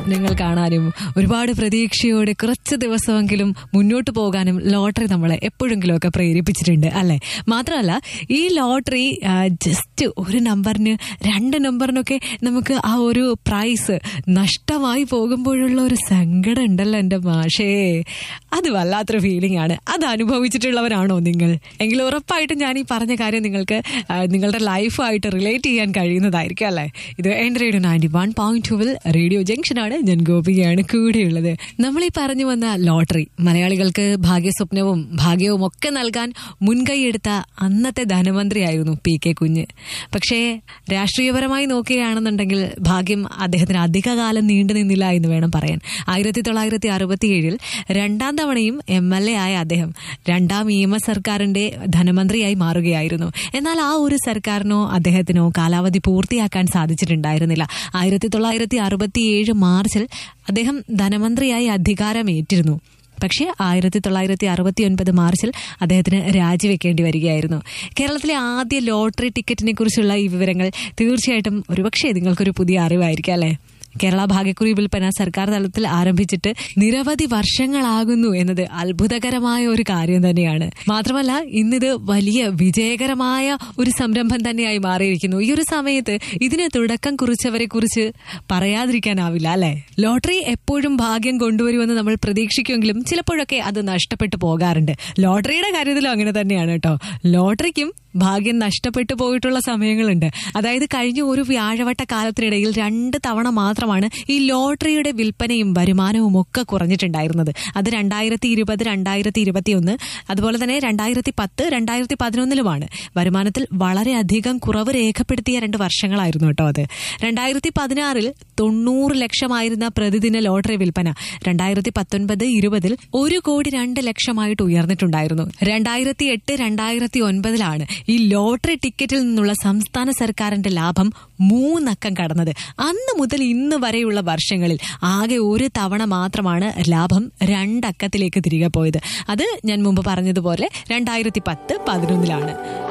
നിങ്ങൾ കാണാനും ഒരുപാട് പ്രതീക്ഷയോടെ കുറച്ച് ദിവസമെങ്കിലും മുന്നോട്ട് പോകാനും ലോട്ടറി നമ്മളെ എപ്പോഴെങ്കിലും ഒക്കെ പ്രേരിപ്പിച്ചിട്ടുണ്ട് അല്ലെ മാത്രമല്ല ഈ ലോട്ടറി ജസ്റ്റ് ഒരു നമ്പറിന് രണ്ട് നമ്പറിനൊക്കെ നമുക്ക് ആ ഒരു പ്രൈസ് നഷ്ടമായി പോകുമ്പോഴുള്ള ഒരു സങ്കടം ഉണ്ടല്ലോ എൻ്റെ മാഷേ അത് വല്ലാത്തൊരു ഫീലിംഗ് ആണ് അത് അനുഭവിച്ചിട്ടുള്ളവരാണോ നിങ്ങൾ എങ്കിൽ ഉറപ്പായിട്ടും ഞാൻ ഈ പറഞ്ഞ കാര്യം നിങ്ങൾക്ക് ആ, നിങ്ങളുടെ ലൈഫായിട്ട് റിലേറ്റ് ചെയ്യാൻ കഴിയുന്നതായിരിക്കും അല്ലേ ഇത് എൻ്റെ റേഡിയോ നയൻറ്റി വൺ പോയിന്റ് ടുവിൽ റേഡിയോ ജംഗ്ഷനാണ് ഞാൻ ഗോപികയാണ് കൂടെയുള്ളത് നമ്മൾ ഈ പറഞ്ഞു വന്ന ലോട്ടറി മലയാളികൾക്ക് ഭാഗ്യസ്വപ്നവും ഭാഗ്യവും ഒക്കെ നൽകാൻ മുൻകൈയെടുത്ത അന്നത്തെ ധനമന്ത്രിയായിരുന്നു പി കെ കുഞ്ഞ് പക്ഷേ രാഷ്ട്രീയപരമായി നോക്കുകയാണെന്നുണ്ടെങ്കിൽ ഭാഗ്യം അദ്ദേഹത്തിന് അധികകാലം നീണ്ടു നിന്നില്ല എന്ന് വേണം പറയാൻ ആയിരത്തി തൊള്ളായിരത്തി അറുപത്തിയേഴിൽ രണ്ടാം തവണയും എം എൽ എ ആയ അദ്ദേഹം രണ്ടാം നിയമ സർക്കാരിന്റെ ധനമന്ത്രിയായി മാറുകയായിരുന്നു എന്നാൽ ആ ഒരു സർക്കാരിനോ അദ്ദേഹത്തിനോ കാലാവധി പൂർത്തിയാക്കാൻ സാധിച്ചിട്ടുണ്ടായിരുന്നില്ല ആയിരത്തി തൊള്ളായിരത്തി അറുപത്തിയേഴ് മാർച്ചിൽ അദ്ദേഹം ധനമന്ത്രിയായി അധികാരമേറ്റിരുന്നു പക്ഷേ ആയിരത്തി തൊള്ളായിരത്തി അറുപത്തി ഒൻപത് മാർച്ചിൽ അദ്ദേഹത്തിന് രാജിവെക്കേണ്ടി വരികയായിരുന്നു കേരളത്തിലെ ആദ്യ ലോട്ടറി ടിക്കറ്റിനെ കുറിച്ചുള്ള ഈ വിവരങ്ങൾ തീർച്ചയായിട്ടും ഒരുപക്ഷെ നിങ്ങൾക്കൊരു പുതിയ അറിവായിരിക്കും അല്ലേ കേരള ഭാഗ്യക്കുറി വിൽപ്പന സർക്കാർ തലത്തിൽ ആരംഭിച്ചിട്ട് നിരവധി വർഷങ്ങളാകുന്നു എന്നത് അത്ഭുതകരമായ ഒരു കാര്യം തന്നെയാണ് മാത്രമല്ല ഇന്നിത് വലിയ വിജയകരമായ ഒരു സംരംഭം തന്നെയായി മാറിയിരിക്കുന്നു ഈ ഒരു സമയത്ത് ഇതിന് തുടക്കം കുറിച്ചവരെ കുറിച്ച് പറയാതിരിക്കാനാവില്ല അല്ലെ ലോട്ടറി എപ്പോഴും ഭാഗ്യം കൊണ്ടുവരുമെന്ന് നമ്മൾ പ്രതീക്ഷിക്കുമെങ്കിലും ചിലപ്പോഴൊക്കെ അത് നഷ്ടപ്പെട്ടു പോകാറുണ്ട് ലോട്ടറിയുടെ കാര്യത്തിലും അങ്ങനെ തന്നെയാണ് കേട്ടോ ലോട്ടറിക്കും ഭാഗ്യം നഷ്ടപ്പെട്ടു പോയിട്ടുള്ള സമയങ്ങളുണ്ട് അതായത് കഴിഞ്ഞ ഒരു വ്യാഴവട്ട കാലത്തിനിടയിൽ രണ്ട് തവണ മാത്രമാണ് ഈ ലോട്ടറിയുടെ വിൽപ്പനയും വരുമാനവും ഒക്കെ കുറഞ്ഞിട്ടുണ്ടായിരുന്നത് അത് രണ്ടായിരത്തി ഇരുപത് രണ്ടായിരത്തി ഇരുപത്തിയൊന്ന് അതുപോലെ തന്നെ രണ്ടായിരത്തി പത്ത് രണ്ടായിരത്തി പതിനൊന്നിലുമാണ് വരുമാനത്തിൽ വളരെയധികം കുറവ് രേഖപ്പെടുത്തിയ രണ്ട് വർഷങ്ങളായിരുന്നു കേട്ടോ അത് രണ്ടായിരത്തി പതിനാറിൽ തൊണ്ണൂറ് ലക്ഷമായിരുന്ന പ്രതിദിന ലോട്ടറി വിൽപ്പന രണ്ടായിരത്തി പത്തൊൻപത് ഇരുപതിൽ ഒരു കോടി രണ്ട് ലക്ഷമായിട്ട് ഉയർന്നിട്ടുണ്ടായിരുന്നു രണ്ടായിരത്തി എട്ട് രണ്ടായിരത്തി ഒൻപതിലാണ് ഈ ലോട്ടറി ടിക്കറ്റിൽ നിന്നുള്ള സംസ്ഥാന സർക്കാരിന്റെ ലാഭം മൂന്നക്കം കടന്നത് അന്ന് മുതൽ ഇന്ന് വരെയുള്ള വർഷങ്ങളിൽ ആകെ ഒരു തവണ മാത്രമാണ് ലാഭം രണ്ടക്കത്തിലേക്ക് തിരികെ പോയത് അത് ഞാൻ മുമ്പ് പറഞ്ഞതുപോലെ രണ്ടായിരത്തി പത്ത് പതിനൊന്നിലാണ്